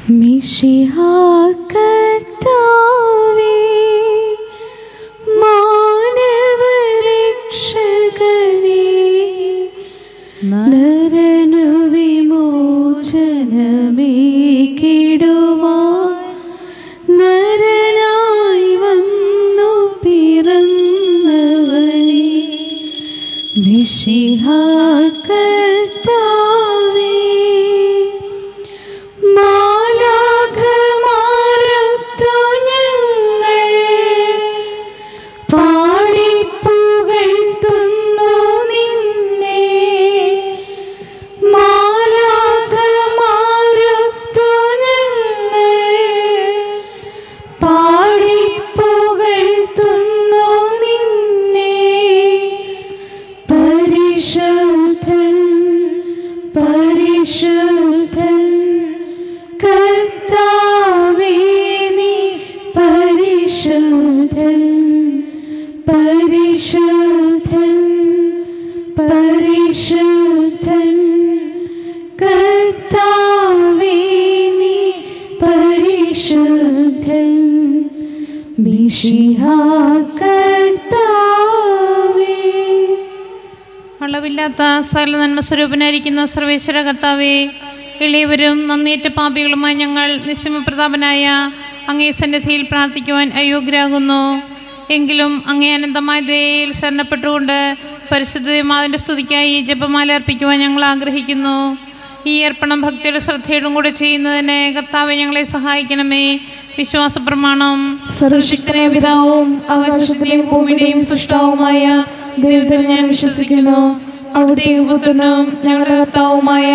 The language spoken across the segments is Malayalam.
മിശിഹാ കർത്താവേ, മാനവരക്ഷകനേ, നരനു വിമോചനമേകിടുവാൻ നരനായി വന്നു പിറന്നവനേ മിശിഹാ കർത്താവേ, മാലാഖമാരൊത്തു ഞങ്ങൾ പാടിപ്പുകഴ്ത്തുന്നു നിന്നെ. മാലാഖമാരൊത്തു ഞങ്ങൾ പാടിപ്പുകഴ്ത്തുന്നു നിന്നെ. പരിശുദ്ധൻ പരിശുദ്ധൻ കർത്താവേ നീ പരിശുദ്ധൻ പരിശുദ്ധൻ പരിശുദ്ധൻ കർത്താവേ നീ പരിശുദ്ധൻ മിശിഹാ കർത്താവേ അളവില്ലാത്ത സകല നന്മ സ്വരൂപനായിരിക്കുന്ന സർവേശ്വര കർത്താവേ എളിയവരും നന്നേറ്റ പാപികളുമായി ഞങ്ങൾ നിസ്യമപ്രതാപനായ അങ്ങേ സന്നിധിയിൽ പ്രാർത്ഥിക്കുവാൻ അയോഗ്യരാകുന്നു എങ്കിലും അങ്ങേ അനന്തമായ ദയയിൽ ശരണപ്പെട്ടുകൊണ്ട് പരിശുദ്ധമാതിൻ്റെ സ്തുതിക്കായി ജപമാല അർപ്പിക്കുവാൻ ഞങ്ങൾ ആഗ്രഹിക്കുന്നു ഈ അർപ്പണം ഭക്തിയുടെ ശ്രദ്ധയോടും കൂടെ ചെയ്യുന്നതിന് കർത്താവെ ഞങ്ങളെ സഹായിക്കണമേ വിശ്വാസ പ്രമാണം സർവശക്തനായ പിതാവും ആകാശത്തിലെയും ഭൂമിയുടെയും സൃഷ്ടാവുമായ ദൈവത്തിൽ ഞാൻ വിശ്വസിക്കുന്നു അവിടുത്തെ പുത്രനും ഞങ്ങളുടെ കർത്താവുമായ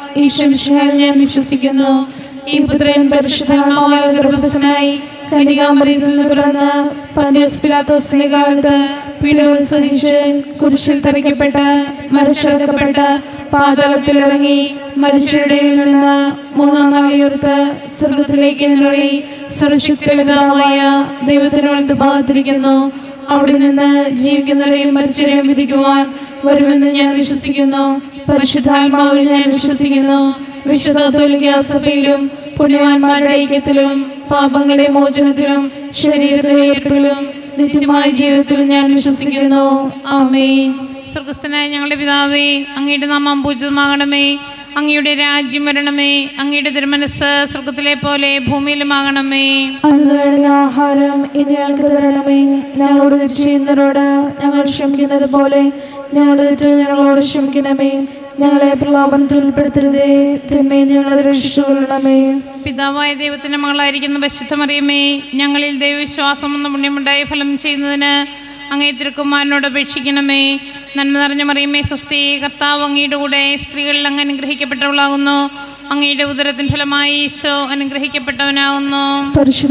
ഈശ്വരൻ ഞാൻ വിശ്വസിക്കുന്നു ഈ പുത്രൻ പരിശുദ്ധാത്മാവാൽ ഗർഭസ്ഥനായി കന്യകാമറിയത്തിൽ നിന്ന് പിറന്ന് പന്തിയസ് പിലാത്തോസിന്റെ കാലത്ത് പീഡകൾ സഹിച്ച് കുരിശിൽ തറയ്ക്കപ്പെട്ട് മരിച്ചടക്കപ്പെട്ട് പാതാളത്തിൽ ഇറങ്ങി മരിച്ചവരുടെ നിന്ന് മൂന്നാം നാൾ ഉയർത്ത് സ്വർഗത്തിലേക്ക് എഴുന്നള്ളി സർവശക്തിപിതാവായ ദൈവത്തിനോട് ഭാഗത്തിരിക്കുന്നു അവിടെ നിന്ന് ജീവിക്കുന്നവരെയും മരിച്ചവരെയും വിധിക്കുവാൻ വരുമെന്ന് ഞാൻ വിശ്വസിക്കുന്നു പരിശുദ്ധാത്മാവിൽ ഞാൻ വിശ്വസിക്കുന്നു വിശുദ്ധ തോലിക്ക സഭയിലും പുണ്യവാന്മാരുടെ ഐക്യത്തിലും പാപങ്ങളുടെ മോചനത്തിലും ശരീരത്തിലെ ഏർപ്പിലും നിത്യമായ ജീവിതത്തിൽ ഞാൻ വിശ്വസിക്കുന്നു ആമേൻ സ്വർഗസ്ഥനായ ഞങ്ങളുടെ പിതാവേ അങ്ങയുടെ നാമം പൂജിതമാകണമേ അങ്ങയുടെ രാജ്യം വരണമേ അങ്ങയുടെ തിരുമനസ് സ്വർഗത്തിലെ പോലെ ഭൂമിയിലുമാകണമേ അന്ന് വേണ്ട ആഹാരം ഇന്ന് ഞങ്ങൾക്ക് തരണമേ ഞങ്ങളോട് തെറ്റ് ചെയ്യുന്നവരോട് ഞങ്ങൾ ക്ഷമിക്കുന്നത് പോലെ ഞങ്ങളുടെ തെറ്റുകൾ ഞങ്ങളോട് ക്ഷമിക്കണമേ ഞങ്ങളെ പ്രലോഭനത്തിൽ ഉൾപ്പെടുത്തരുതേ തിന്മയെ ഞങ്ങളെ രക്ഷിച്ചുകൊള്ളണമേ പിതാവായ ദൈവത്തിന്റെ മകളായിരിക്കുന്ന പരിശുദ്ധമറിയമേ ഞങ്ങളിൽ ദൈവവിശ്വാസം എന്ന പുണ്യമുണ്ടായി ഫലം ചെയ്യുന്നതിന് അങ്ങേ തിരുക്കുമാരനോട് അപേക്ഷിക്കണമേ നന്മ നിറഞ്ഞ മറിയമേ സ്വസ്തി കർത്താവ് അങ്ങയുടെ കൂടെ സ്ത്രീകളിൽ അങ്ങ് അനുഗ്രഹിക്കപ്പെട്ടവളാകുന്നു അങ്ങയുടെ ഉദരത്തിൻ ഫലമായി ഈശോ അനുഗ്രഹിക്കപ്പെട്ടവനാകുന്നു പരിശുദ്ധ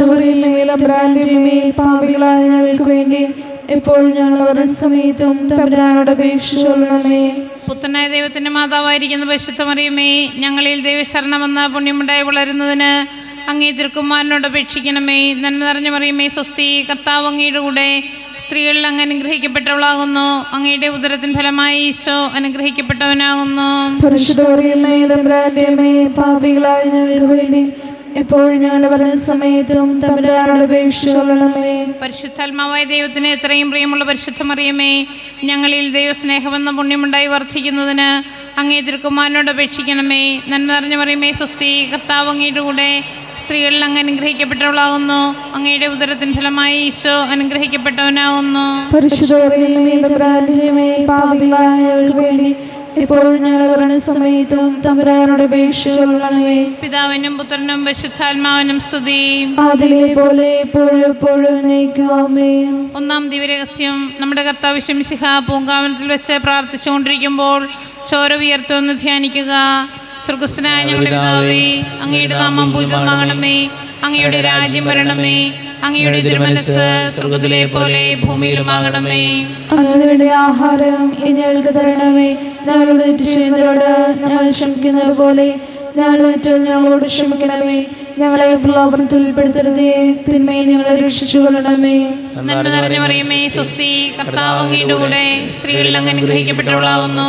പറയുന്നേ പാപികളായ ഞങ്ങൾക്ക് വേണ്ടി എപ്പോഴും ഞങ്ങൾ അവരുടെ സമയത്തും തമ്പുരാനോട് അപേക്ഷിച്ചുകൊള്ളണമേ പുത്തനായ ദൈവത്തിന്റെ മാതാവായിരിക്കുന്ന പരിശുദ്ധമറിയമേ ഞങ്ങളിൽ ദൈവശരണമെന്ന പുണ്യമുണ്ടായി വളരുന്നതിന് അങ്ങേ തിരുക്കുമാരനോട് അപേക്ഷിക്കണമേ നന്മ നിറഞ്ഞ മറിയമേ സ്വസ്തി കർത്താവ് അങ്ങയുടെ കൂടെ സ്ത്രീകളിൽ അങ്ങ് അനുഗ്രഹിക്കപ്പെട്ടവളാകുന്നു അങ്ങയുടെ ഉദരത്തിൻ ഫലമായി ഈശോ അനുഗ്രഹിക്കപ്പെട്ടവനാകുന്നു പരിശുദ്ധ പറയുന്നേ തമ്പുരാന്റെ അമ്മേ പാപികളായ ഞങ്ങൾക്ക് വേണ്ടി എപ്പോഴും ഞങ്ങൾ അവരുടെ സമയത്തും തമ്പുരാനോട് അപേക്ഷിച്ചുകൊള്ളണമേ പരിശുദ്ധാത്മാവായ ദൈവത്തിന് എത്രയും പ്രിയമുള്ള പരിശുദ്ധമറിയമേ ഞങ്ങളിൽ ദൈവസ്നേഹമെന്ന പുണ്യമുണ്ടായി വർദ്ധിക്കുന്നതിന് അങ്ങേ തിരുക്കുമാരനോട് അപേക്ഷിക്കണമേ നന്മ നിറഞ്ഞ മറിയമേ സ്വസ്തി കർത്താവ് അങ്ങയുടെ കൂടെ സ്ത്രീകളിൽ അങ്ങ് അനുഗ്രഹിക്കപ്പെട്ടവളാകുന്നു അങ്ങയുടെ ഉദരത്തിൻ ഫലമായി ഈശോ അനുഗ്രഹിക്കപ്പെട്ടവനാകുന്നു പരിശുദ്ധ പറയുന്നേ തമ്പുരാന്റെ അമ്മേ പാപികളായ ഞങ്ങൾക്ക് വേണ്ടി എപ്പോഴും ഞങ്ങൾ അവരുടെ സമയത്തും തമ്പുരാനോട് അപേക്ഷിച്ചുകൊള്ളണമേ പിതാവിനും പുത്രനും പരിശുദ്ധാത്മാവിനും സ്തുതി അതിലെ പോലെ എപ്പോഴും എപ്പോഴും നയിക്കുവാമേ ഒന്നാം ദിവരഹസ്യം നമ്മുടെ കർത്താവ് ശംസിഹ പൂങ്കാവനത്തിൽ വെച്ച് പ്രാർത്ഥിച്ചുകൊണ്ടിരിക്കുമ്പോൾ ചോര ഉയർത്തുമെന്ന് ധ്യാനിക്കുക സ്വർഗസ്ഥനായ ഞങ്ങളുടെ പിതാവേ അങ്ങയുടെ നാമം പൂജിതമാകണമേ അങ്ങയുടെ രാജ്യം വരണമേ അങ്ങയുടെ തിരുമനസ് സ്വർഗത്തിലെ പോലെ ഭൂമിയിലുമാകണമേ അങ്ങയുടെ ആഹാരം ഇനി ഞങ്ങൾക്ക് തരണമേ ഞങ്ങളോട് തെറ്റ് ചെയ്യുന്നവരോട് ഞങ്ങൾ ക്ഷമിക്കുന്നത് പോലെ ഞങ്ങൾ തെറ്റുകൾ ഞങ്ങളോട് ക്ഷമിക്കണമേ ഞങ്ങളെ പ്രലോഭനത്തിൽ ഉൾപ്പെടുത്തരുതേ തിന്മയെ ഞങ്ങളെ രക്ഷിച്ചു കൊള്ളണമേ നന്മ നിറഞ്ഞ പറയുമേ സ്വസ്തി കർത്താവ് അങ്ങയുടെ കൂടെ സ്ത്രീകളിൽ അങ്ങ് അനുഗ്രഹിക്കപ്പെട്ടവളാകുന്നു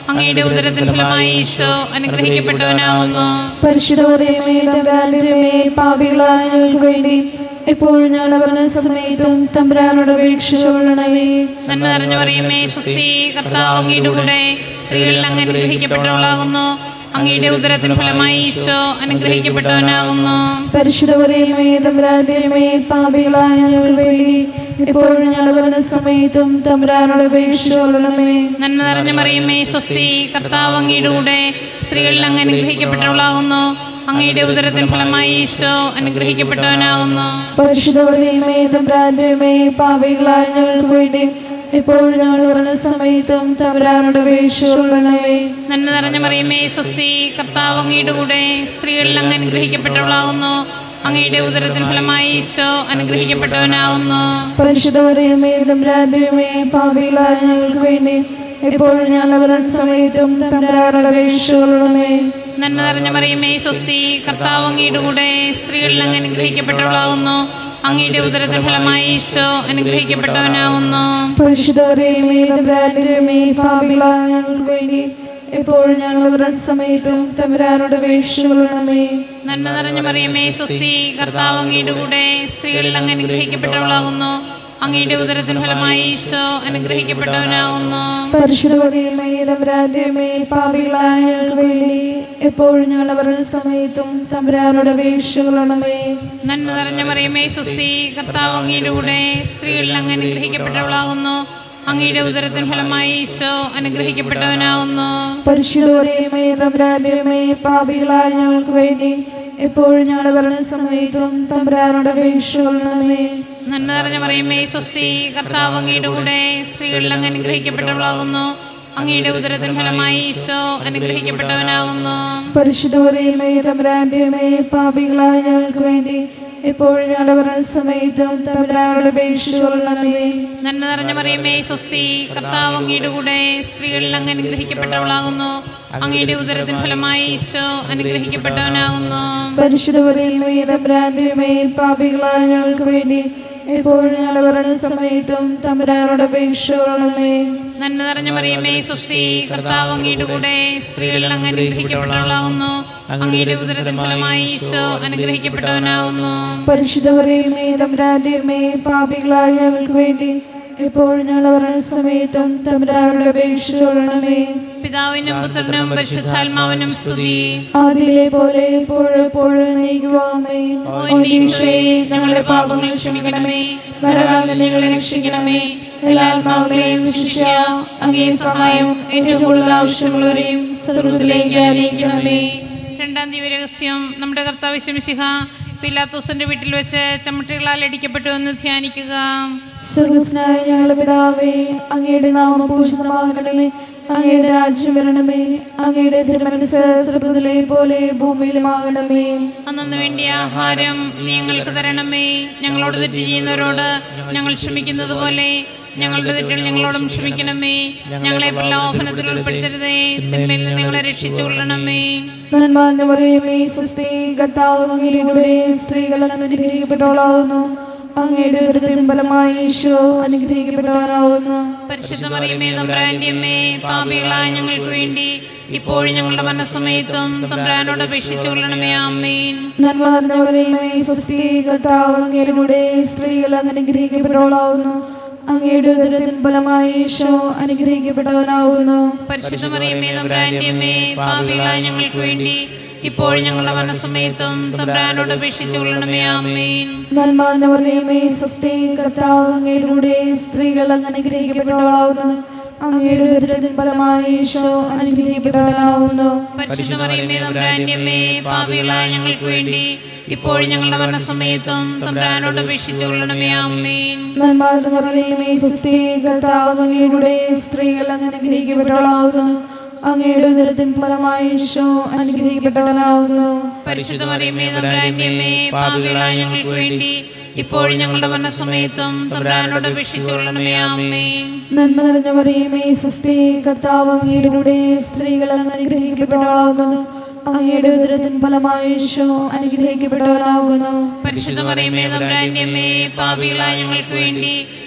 അങ്ങയുടെ ഉദരത്തിൻ ഫലമായി ഈശോ അനുഗ്രഹിക്കപ്പെട്ടവനാകുന്നു പരിശുദ്ധ പറയുമേ തമ്പുരാന്റെമേ പാപികളായ ഞങ്ങൾക്ക് വേണ്ടി എപ്പോഴും ഞങ്ങൾ അവരുടെ സമയത്തും തമ്പുരാനോട് അപേക്ഷിച്ചുകൊള്ളണമേ നന്മ നിറഞ്ഞു പറയുമേ സുസ്ഥി കർത്താവ് അങ്ങയുടെ കൂടെ സ്ത്രീകളിൽ അങ്ങ് അനുഗ്രഹിക്കപ്പെട്ടവളാകുന്നു അങ്ങയുടെ ഉദരത്തിൻ ഫലമായി ഈശോ അനുഗ്രഹിക്കപ്പെട്ടവനാകുന്നു പരിശുദ്ധ പറയുമേ തമ്പുരാന്റെമേ പാപികളായ ഞങ്ങൾക്ക് വേണ്ടി എപ്പോഴും ഞങ്ങൾ അവരുടെ സമയത്തും തമ്പുരാനോട് അപേക്ഷിച്ചുകൊള്ളണമേ നന്മ നിറഞ്ഞ മറിയുമേ സ്വസ്തി കർത്താവ് അങ്ങയുടെ കൂടെ സ്ത്രീകളിൽ അങ്ങ് അനുഗ്രഹിക്കപ്പെട്ടവളാകുന്നു അങ്ങയുടെ ഉദരത്തിൻ ഫലമായി ഈശോ അനുഗ്രഹിക്കപ്പെട്ടവനാകുന്നു പരിശുദ്ധ പറയുമേ തമ്പുരാന്റെമേ പാപികളായ ഞങ്ങൾക്ക് വേണ്ടി എപ്പോഴും ഞങ്ങൾ അവരുടെ സമയത്തും തമ്പുരാനോട് അപേക്ഷിച്ചുകൊള്ളണമേ നന്മ നിറഞ്ഞ മറിയുമേ സ്വസ്തി കർത്താവ് അങ്ങയുടെ കൂടെ സ്ത്രീകളിൽ അങ്ങ് അനുഗ്രഹിക്കപ്പെട്ടവളാകുന്നു അങ്ങയുടെ ഉദരത്തിൻ ഫലമായി ഈശോ അനുഗ്രഹിക്കപ്പെട്ടവനാകുന്നു പരിശുദ്ധ പറയുമേ തമ്പുരാന്റെമേ പാപികളായ ഞങ്ങൾക്ക് വേണ്ടി എപ്പോഴും ഞങ്ങൾ അവരുടെ സമയത്തും തമ്പുരാനോട് അപേക്ഷിച്ചുകൊള്ളണമേ നന്മ നിറഞ്ഞ മറിയുമേ സ്വസ്തി കർത്താവ് അങ്ങയുടെ കൂടെ സ്ത്രീകളിൽ അങ്ങ് അനുഗ്രഹിക്കപ്പെട്ടവളാകുന്നു അങ്ങയുടെ ഉദരത്തിൻ ഫലമായി ഈശോ അനുഗ്രഹിക്കപ്പെട്ടവനാകുന്നു പരിശുദ്ധ പറയുമേ തമ്പുരാന്റെമേ പാപികളായ ഞങ്ങൾക്ക് വേണ്ടി എപ്പോഴും ഞങ്ങൾ അവരുടെ സമയത്തും തമ്പുരാനോട് അപേക്ഷിച്ചുകൊള്ളണമേ നന്മ നിറഞ്ഞ മറിയമേ സ്വസ്തി കർത്താവ് അങ്ങയുടെ കൂടെ സ്ത്രീകളിൽ അങ്ങ് അനുഗ്രഹിക്കപ്പെട്ടവളാകുന്നു അങ്ങയുടെ ഉദരത്തിൻ ഫലമായി ഈശോ അനുഗ്രഹിക്കപ്പെട്ടവനാകുന്നു പരിശുദ്ധ പറയുമേ തമ്പുരാന്റെമേ പാപികളായ ഞങ്ങൾക്ക് വേണ്ടി എപ്പോഴും ഞങ്ങൾ അവരുടെ സമയത്തും തമ്പുരാനോട് അപേക്ഷിച്ചുകൊള്ളണമേ നന്മ നിറഞ്ഞ മറിയമേ സ്വസ്തി കർത്താവ് അങ്ങയുടെ കൂടെ സ്ത്രീകളിൽ അങ്ങ് അനുഗ്രഹിക്കപ്പെട്ടവളാകുന്നു അങ്ങയുടെ ഉദരത്തിൻ ഫലമായി ഈശോ അനുഗ്രഹിക്കപ്പെട്ടവനാകുന്നു പരിശുദ്ധ പറയുമേ തമ്പുരാന്റെമേ പാപികളായ ഞങ്ങൾക്ക് വേണ്ടി എപ്പോഴും ഞങ്ങൾ അവരുടെ സമയത്തും തമ്പുരാനോട് അപേക്ഷിച്ചുകൊള്ളണമേ നന്മ നിറഞ്ഞ മറിയമേ സ്വസ്തി കർത്താവ് അങ്ങയുടെ കൂടെ സ്ത്രീകളിൽ അങ്ങ് അനുഗ്രഹിക്കപ്പെട്ടവളാകുന്നു അങ്ങയുടെ ഉദരത്തിൻ ഫലമായി ഈശോ അനുഗ്രഹിക്കപ്പെട്ടവനാകുന്നു പരിശുദ്ധ പറയുമേ തമ്പുരാന്റെമേ പാപികളായ ഞങ്ങൾക്ക് വേണ്ടി എപ്പോഴും ഞങ്ങൾ അവരുടെ സമയത്തും തമ്പുരാനോട് അപേക്ഷിച്ചുകൊള്ളണമേ നന്മ നിറഞ്ഞ മറിയമേ സ്വസ്തി കർത്താവ് അങ്ങയുടെ കൂടെ സ്ത്രീകളിൽ അങ്ങ് അനുഗ്രഹിക്കപ്പെട്ടവളാകുന്നു അങ്ങയുടെ ഉദരത്തിൻ ഫലമായി ഈശോ അനുഗ്രഹിക്കപ്പെട്ടവനാകുന്നു പരിശുദ്ധ പറയുമേ തമ്പുരാന്റെമേ പാപികളായ ഞങ്ങൾക്ക് വേണ്ടി എപ്പോഴും ഞങ്ങൾ അവരുടെ സമയത്തും തമ്പുരാനോട് അപേക്ഷിച്ചുകൊള്ളണമേ നന്മ നിറഞ്ഞ മറിയമേ സ്വസ്തി കർത്താവ് അങ്ങയുടെ കൂടെ സ്ത്രീകളിൽ അങ്ങ് അനുഗ്രഹിക്കപ്പെട്ടവളാകുന്നു അങ്ങയുടെ ഉദരത്തിൻ ഫലമായി ഈശോ അനുഗ്രഹിക്കപ്പെട്ടവനാകുന്നു പരിശുദ്ധ പറയുമേ തമ്പുരാന്റെമേ പാപികളായ ഞങ്ങൾക്ക് വേണ്ടി എപ്പോഴും ഞങ്ങൾ അവരുടെ സമയത്തും തമ്പുരാനോട് അപേക്ഷിച്ചുകൊള്ളണമേ പിതാവിനും പുത്രനും പരിശുദ്ധാത്മാവിനും സ്തുതി ആദിലെ പോലെ എപ്പോഴും എപ്പോഴും നീക്കുവാമേ ഓ എൻ്റെ ഈശോയെ ഞങ്ങളുടെ പാപങ്ങൾ ക്ഷമിക്കണമേ നരകാന്തങ്ങളെ രക്ഷിക്കണമേ എല്ലാ ആത്മാക്കളെയും ശിക്ഷ അങ്ങേ സഹായം ഏറ്റവും കൂടുതൽ ആവശ്യമുള്ളവരെയും സ്വർഗത്തിലേക്ക് അറിയിക്കണമേ രണ്ടാം ദിവ്യരഹസ്യം നമ്മുടെ കർത്താവ് ശമിസിഹ പിലാത്തോസിന്റെ വീട്ടിൽ വെച്ച് ചമ്മട്ടികളാൽ അടിക്കപ്പെട്ടു എന്ന് ധ്യാനിക്കുക സ്വർഗസ്നായ ഞങ്ങളുടെ പിതാവേ അങ്ങയുടെ നാമം പൂജിതമാകണമേ അങ്ങയുടെ രാജ്യം വരണമേ അങ്ങയുടെ തിരുമനസ് സ്വർഗത്തിലെ പോലെ ഭൂമിയിലുമാകണമേ അന്നു വേണ്ടിയ ആഹാരം നീ ഞങ്ങൾക്ക് തരണമേ ഞങ്ങളോട് തെറ്റ് ചെയ്യുന്നവരോട് ഞങ്ങൾ ക്ഷമിക്കുന്നത് പോലെ ഞങ്ങളുടെ തെറ്റുകൾ ഞങ്ങളോടും ക്ഷമിക്കണമേ ഞങ്ങളെ പ്രലോഭനത്തിൽ ഉൾപ്പെടുത്തരുതേ തിന്മയിൽ നിന്ന് ഞങ്ങളെ രക്ഷിച്ചു കൊള്ളണമേ നന്മ എന്ന് പറയുമേ സുസ്ഥി കർത്താവ് അങ്ങയുടെ സ്ത്രീകൾ അനുഗ്രഹിക്കപ്പെട്ടവളാവുന്നു അങ്ങയുടെ ഉദരത്തിൻ ഫലമായി ഈശോ അനുഗ്രഹിക്കപ്പെട്ടവരാവുന്നു പരിശുദ്ധ മറിയമേ തമ്പ്രാൻ്റെ അമ്മേ പാപികളായ ഞങ്ങൾക്ക് വേണ്ടി ഇപ്പോഴും ഞങ്ങളുടെ മനസ്സമയത്തും തമ്പ്രാനോട് അപേക്ഷിച്ചു കൊള്ളണമേ ആമേൻ നന്മ എന്ന് പറയുമേ സുസ്ഥി കർത്താവ് അങ്ങയുടെ സ്ത്രീകൾ അനുഗ്രഹിക്കപ്പെട്ടവളാവുന്നു അങ്ങയുടെ ഉദരത്തിൻ ഫലമായി ഈശോ അനുഗ്രഹിക്കപ്പെട്ടവനാവുന്നു പരിശുദ്ധ മറിയമേ തമ്പ്രാൻ്റെ അമ്മേ പാപികളായ ഞങ്ങൾക്ക് വേണ്ടി ഇപ്പോഴും ഞങ്ങളുടെ മനസ്സമയത്തും തമ്പ്രാനോട് അപേക്ഷിച്ചു കൊള്ളണമേ ആമേൻ നന്മ എന്ന് പറയുമേ സുസ്ഥി കർത്താവ് അങ്ങയുടെ സ്ത്രീകൾ അനുഗ്രഹിക്കപ്പെട്ടവളാവുന്നു അങ്ങയുടെ ഉദരത്തിൻ ഫലമായി ഈശോ അനുഗ്രഹിക്കപ്പെട്ടവനാവുന്നു പരിശുദ്ധ മറിയമേ തമ്പ്രാൻ്റെ അമ്മേ പാപികളായ ഞങ്ങൾക്ക് വേണ്ടി ഇപ്പോഴും ഞങ്ങളുടെ മരണസമയത്തും തമ്പ്രാനോട് അപേക്ഷിച്ചു കൊള്ളണമേ ആമേൻ നന്മ എന്ന് പറയുമേ സുസ്ഥി കർത്താവ് അങ്ങയുടെ സ്ത്രീകൾ അനുഗ്രഹിക്കപ്പെട്ടവളാവുന്നു അങ്ങയുടെ ഉദരത്തിൻ ഫലമായി ഈശോ അനുഗ്രഹിക്കപ്പെട്ടവനാവുന്നു പരിശുദ്ധ മറിയമേ തമ്പ്രാൻ്റെ അമ്മേ പാപികളായ ഞങ്ങൾക്ക് വേണ്ടി ഇപ്പോഴും ഞങ്ങളുടെ മരണസമയത്തും തമ്പ്രാനോട് അപേക്ഷിച്ചു കൊള്ളണമേ ആമേൻ നന്മ നിറഞ്ഞ പറയുമേ സുസ്ഥി കർത്താവ് അങ്ങയുടെ സ്ത്രീകൾ അനുഗ്രഹിക്കപ്പെട്ടവളാവുന്നു അങ്ങയുടെ ഉദരത്തിൻ ഫലമായി ഈശോ അനുഗ്രഹിക്കപ്പെട്ടവനാവുന്നു പരിശുദ്ധ മറിയമേ തമ്പ്രാൻ്റെ അമ്മേ പാപികളായ ഞങ്ങൾക്ക് വേണ്ടി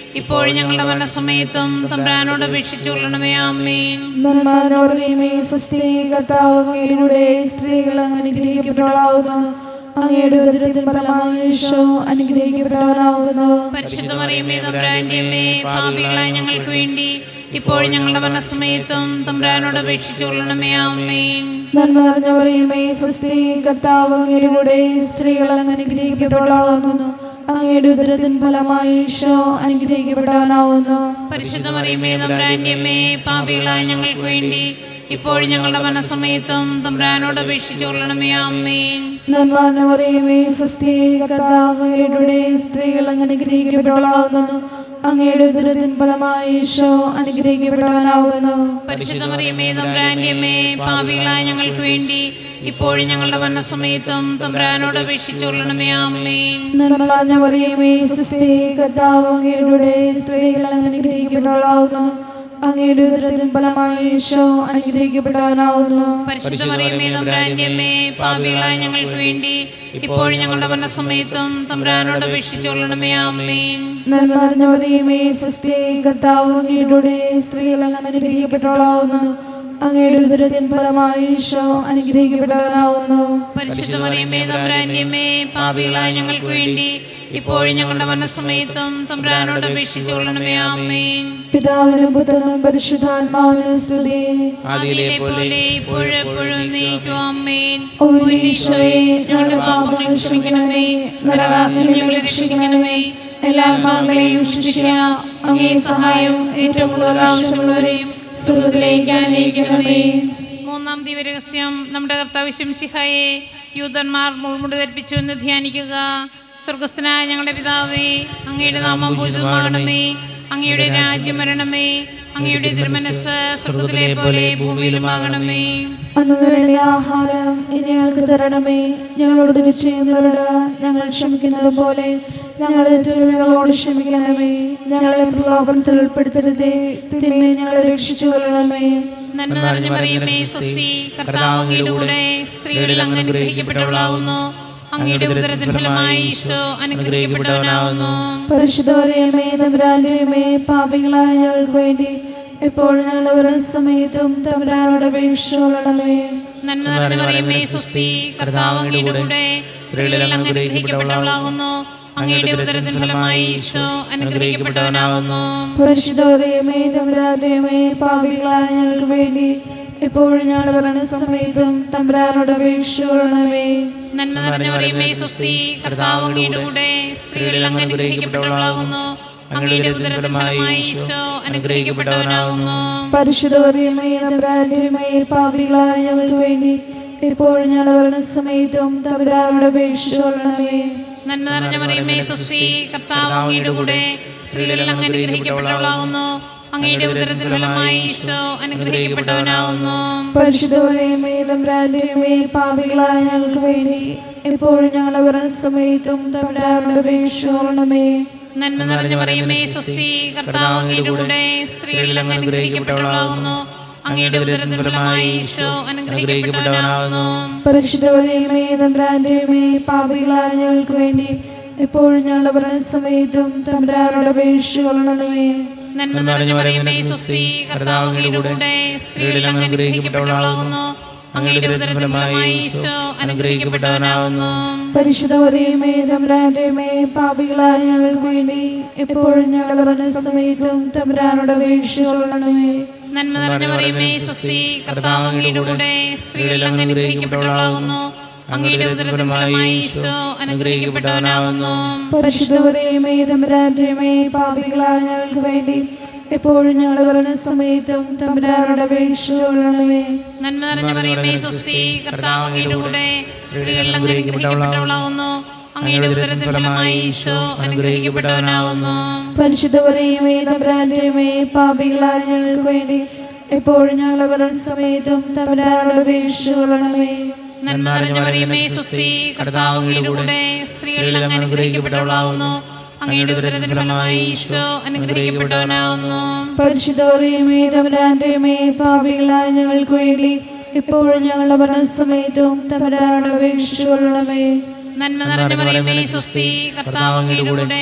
ഇപ്പോഴും ഞങ്ങളുടെ മരണസമയത്തും തമ്പ്രാനോട് അപേക്ഷിച്ചുകൊള്ളണമേ ആമേൻ നന്മയോടെയുമേ സ്വസ്തി കർത്താവ് അങ്ങയിലൂടെ സ്ത്രീകൾ അനുഗ്രഹിക്കപ്പെട്ടവളാവുന്നു അങ്ങയുടെ ഉദരത്തിൻ ഫലമായി ഈശോ അനുഗ്രഹിക്കപ്പെട്ടവനാവുന്നു പരിശുദ്ധ മറിയമേ തമ്പ്രാന്റെ അമ്മേ പാപികളായ ഞങ്ങൾക്ക് വേണ്ടി ഇപ്പോഴും ഞങ്ങളുടെ മരണസമയത്തും തമ്പ്രാനോട് അപേക്ഷിച്ചുകൊള്ളണമേ ആമേൻ നന്മ നിറഞ്ഞ പറയുമേ സ്വസ്തി കർത്താവ് അങ്ങയിലൂടെ സ്ത്രീകൾ അനുഗ്രഹിക്കപ്പെട്ടവളാവുന്നു അങ്ങയുടെ ഉദരത്തിൻ ഫലമായി ഈശോ അനുഗ്രഹിക്കപ്പെട്ടവനാവുന്നു പരിശുദ്ധ മറിയമേ തമ്പ്രാന്റെ അമ്മേ പാപികളായ ഞങ്ങൾക്ക് വേണ്ടി ഇപ്പോഴും ഞങ്ങളുടെ മരണസമയത്തും തമ്പ്രാനോട് അപേക്ഷിച്ചുകൊള്ളണമേ ആമേൻ നന്മ നിറഞ്ഞ പറയുമേ സ്വസ്തി കർത്താവ് അങ്ങയിലൂടെ സ്ത്രീകൾ അനുഗ്രഹിക്കപ്പെട്ടവളാവുന്നു അങ്ങയുടെ ഉദരത്തിൻ ഫലമായി ഈശോ അനുഗ്രഹിക്കപ്പെട്ടവനാവുന്നു പരിശുദ്ധ മറിയമേ തമ്പ്രാന്റെ അമ്മേ പാപികളായ ഞങ്ങൾക്ക് വേണ്ടി ഇപ്പോഴും ഞങ്ങളുടെ മരണസമയത്തും തമ്പ്രാനോട് അപേക്ഷിച്ചുകൊള്ളണമേ ആമേൻ നന്മ നിറഞ്ഞ പറയുമേ സ്വസ്തി കർത്താവ് അങ്ങയിലൂടെ സ്ത്രീകൾ അനുഗ്രഹിക്കപ്പെട്ടവളാവുന്നു അങ്ങയുടെ ഉദരത്തിൻ ഫലമായി ഈശോ അനുഗ്രഹിക്കപ്പെട്ടവനാവുന്നു പരിശുദ്ധ മറിയമേ തമ്പ്രാന്റെ അമ്മേ പാപികളായ ഞങ്ങൾക്ക് വേണ്ടി ഇപ്പോഴും ഞങ്ങളുടെ മരണസമയത്തും തമ്പ്രാനോട് അപേക്ഷിച്ചുകൊള്ളണമേ ആമേൻ നന്മ നിറഞ്ഞ പറയുമേ സ്വസ്തി കർത്താവ് അങ്ങയിലൂടെ സ്ത്രീകൾ അനുഗ്രഹിക്കപ്പെട്ടവളാവുന്നു അങ്ങയുടെ ഉദരത്തിൻ ഫലമായി ഈശോ അനുഗ്രഹിക്കപ്പെട്ടവനാവുന്നു പരിശുദ്ധ മറിയമേ തമ്പ്രാന്റെ അമ്മേ പാപികളായ ഞങ്ങൾക്ക് വേണ്ടി ഇപ്പോഴും ഞങ്ങളുടെ മരണസമയത്തും തമ്പ്രാനോട് അപേക്ഷിച്ചുകൊള്ളണമേ ആമേൻ പിതാവിനും പുത്രനും പരിശുദ്ധാത്മാവിനും സ്തുതി അതിലെ പോലെ ഇപ്പോഴും എപ്പോഴും എന്നേക്കും ആമേൻ ഓ ഈശോയെ ഞങ്ങളുടെ പാപങ്ങൾ ക്ഷമിക്കണമേ നരകാഗ്നിയിൽ ഞങ്ങളെ രക്ഷിക്കണമേ എല്ലാ ആത്മാക്കളെയും ശിക്ഷ അങ്ങേ സഹായം ഏറ്റവും കൂടുതൽ ആവശ്യമുള്ളവരെയും സ്വർഗത്തിലേക്ക് അനയിക്കണമേ മൂന്നാം ദിവരഹസ്യം നമ്മുടെ കർത്താവ് ശംസിഹായെ യൂതന്മാർ മുൾമുടി ധരിപ്പിച്ചു എന്ന് ധ്യാനിക്കുക സ്വർഗസ്ഥനായ ഞങ്ങളുടെ പിതാവേ അങ്ങയുടെ നാമം പൂജിതമാകണമേ അങ്ങയുടെ രാജ്യം വരണമേ അങ്ങയുടെ തിരുമനസ് സ്വർഗത്തിലെ പോലെ ഭൂമിയിലുമാകണമേ അന്ന് വേണ്ട ആഹാരം ഇനി ഞങ്ങൾക്ക് തരണമേ ഞങ്ങളോട് തെറ്റ് ചെയ്യുന്നവരോട് ഞങ്ങൾ ക്ഷമിക്കുന്നത് പോലെ ഞങ്ങളുടെ തെറ്റുകൾ ഞങ്ങളോട് ക്ഷമിക്കണമേ ഞങ്ങളെ പ്രലോഭനത്തിൽ ഉൾപ്പെടുത്തരുതേ തിന്മയെ ഞങ്ങളെ രക്ഷിച്ചു കൊള്ളണമേ നന്മ നിറഞ്ഞ മറിയമേ സ്വസ്തി കർത്താവ് അങ്ങയുടെ കൂടെ സ്ത്രീകളിൽ അങ്ങ് അനുഗ്രഹിക്കപ്പെട്ടവളാവുന്നു അങ്ങയുടെ ഉദരത്തിൻ ഫലമായി ഈശോ അനുഗ്രഹിക്കപ്പെട്ടവനാവുന്നു പരിശുദ്ധമറിയമേ തമ്പുരാന്റെയുമേ പാപികളായ ഞങ്ങൾക്ക് വേണ്ടി എപ്പോഴും ഞങ്ങളവരുടെ സമയത്തും തമ്പുരാനോട് അപേക്ഷിച്ചോളണമേ നന്മ നിറഞ്ഞ മറിയമേ സ്വസ്തി കർത്താവ് അങ്ങയുടെ കൂടെ സ്ത്രീകളിൽ അങ്ങ് അനുഗ്രഹിക്കപ്പെട്ടവളാകുന്നു അങ്ങയുടെ ഉദരത്തിൻ ഫലമായി ഈശോ അനുഗ്രഹിക്കപ്പെട്ടവനാകുന്നു പരിശുദ്ധമറിയമേ തമ്പുരാന്റെയുമേ പാപികളായ ഞങ്ങൾക്ക് വേണ്ടി എപ്പോഴും ഞങ്ങളവരുടെ സമയത്തും തമ്പുരാനോട് അപേക്ഷിച്ചോളണമേ നന്മ നിറഞ്ഞ മറിയമേ സ്വസ്തി കർത്താവ് അങ്ങയുടെ കൂടെ സ്ത്രീകളിൽ അങ്ങ് അനുഗ്രഹിക്കപ്പെട്ടവളാകുന്നു അങ്ങയുടെ ഉദരത്തിൻ ഫലമായി ഈശോ അനുഗ്രഹിക്കപ്പെട്ടവനാകുന്നു പരിശുദ്ധമറിയമേ തമ്പുരാന്റെയുമേ പാപികളായ ഞങ്ങൾക്ക് വേണ്ടി എപ്പോഴും ഞങ്ങളവരുടെ സമയത്തും തമ്പുരാനോട് അപേക്ഷിച്ചോളണമേ നന്മ നിറഞ്ഞ മറിയമേ സ്വസ്തി കർത്താവ് അങ്ങയുടെ കൂടെ സ്ത്രീകളിൽ അങ്ങ് അനുഗ്രഹിക്കപ്പെട്ടവളാകുന്നു അങ്ങയുടെ ഉദരത്തിൻ ഫലമായി ഈശോ അനുഗ്രഹിക്കപ്പെട്ടവനാകുന്നു പരിശുദ്ധമറിയമേ തമ്പുരാന്റെയുമേ പാപികളായ ഞങ്ങൾക്ക് വേണ്ടി എപ്പോഴും ഞങ്ങളവരുടെ സമയത്തും തമ്പുരാനോട് അപേക്ഷിച്ചോളണമേ നന്മ നിറഞ്ഞ മറിയമേ സ്വസ്തി കർത്താവ് അങ്ങയുടെ കൂടെ സ്ത്രീകളിൽ അങ്ങ് അനുഗ്രഹിക്കപ്പെട്ടവളാകുന്നു അങ്ങയുടെ ഉദരത്തിൻ ഫലമായി ഈശോ അനുഗ്രഹിക്കപ്പെട്ടവനാകുന്നു പരിശുദ്ധമറിയമേ തമ്പുരാന്റെയുമേ പാപികളായ ഞങ്ങൾക്ക് വേണ്ടി എപ്പോഴും ഞങ്ങളവരുടെ സമയത്തും തമ്പുരാനോട് അപേക്ഷിച്ചോളണമേ നന്മ നിറഞ്ഞ മറിയമേ സ്വസ്തി കർത്താവ് അങ്ങയുടെ കൂടെ സ്ത്രീകളിൽ അങ്ങ് അനുഗ്രഹിക്കപ്പെട്ടവളാകുന്നു അങ്ങയുടെ ഉദരത്തിൻ ഫലമായി ഈശോ അനുഗ്രഹിക്കപ്പെട്ടവനാകുന്നു പരിശുദ്ധമറിയമേ തമ്പുരാന്റെയുമേ പാപികളായ ഞങ്ങൾക്ക് വേണ്ടി എപ്പോഴും ഞങ്ങളവരുടെ സമയത്തും തമ്പുരാനോട് അപേക്ഷിച്ചോളണമേ നന്മ നിറഞ്ഞ മറിയമേ സ്വസ്തി കർത്താവ് അങ്ങയുടെ കൂടെ സ്ത്രീകളിൽ അങ്ങ് അനുഗ്രഹിക്കപ്പെട്ടവളാകുന്നു അങ്ങയുടെ ഉദരത്തിൻ ഫലമായി ഈശോ അനുഗ്രഹിക്കപ്പെട്ടവനാകുന്നു പരിശുദ്ധമറിയമേ തമ്പുരാന്റെയുമേ പാപികളായ ഞങ്ങൾക്ക് വേണ്ടി എപ്പോഴും ഞങ്ങളവരുടെ സമയത്തും തമ്പുരാനോട് അപേക്ഷിച്ചോളണമേ നന്മ നിറഞ്ഞ മറിയമേ സ്വസ്തി കർത്താവ് അങ്ങയുടെ കൂടെ സ്ത്രീകളിൽ അങ്ങ് അനുഗ്രഹിക്കപ്പെട്ടവളാകുന്നു അങ്ങയുടെ ഉദരത്തിൻ ഫലമായി ഈശോ അനുഗ്രഹിക്കപ്പെട്ടവനാകുന്നു പരിശുദ്ധമറിയമേ തമ്പുരാന്റെയുമേ പാപികളായ ഞങ്ങൾക്ക് വേണ്ടി എപ്പോഴും ഞങ്ങളവരുടെ സമയത്തും തമ്പുരാനോട് അപേക്ഷിച്ചോളണമേ നന്മ നിറഞ്ഞ മറിയമേ സ്വസ്തി കർത്താവ് അങ്ങയുടെ കൂടെ സ്ത്രീകളിൽ അങ്ങ് അനുഗ്രഹിക്കപ്പെട്ടവളാകുന്നു അങ്ങയുടെ ഉദരത്തിൻ ഫലമായി ഈശോ അനുഗ്രഹിക്കപ്പെട്ടവനാകുന്നു പരിശുദ്ധമറിയമേ തമ്പുരാന്റെയുമേ പാപികളായ ഞങ്ങൾക്ക് വേണ്ടി എപ്പോഴും ഞങ്ങളവരുടെ സമയത്തും തമ്പുരാനോട് അപേക്ഷിച്ചോളണമേ നന്മ നിറഞ്ഞ മറിയമേ സ്വസ്തി കർത്താവ് അങ്ങയുടെ കൂടെ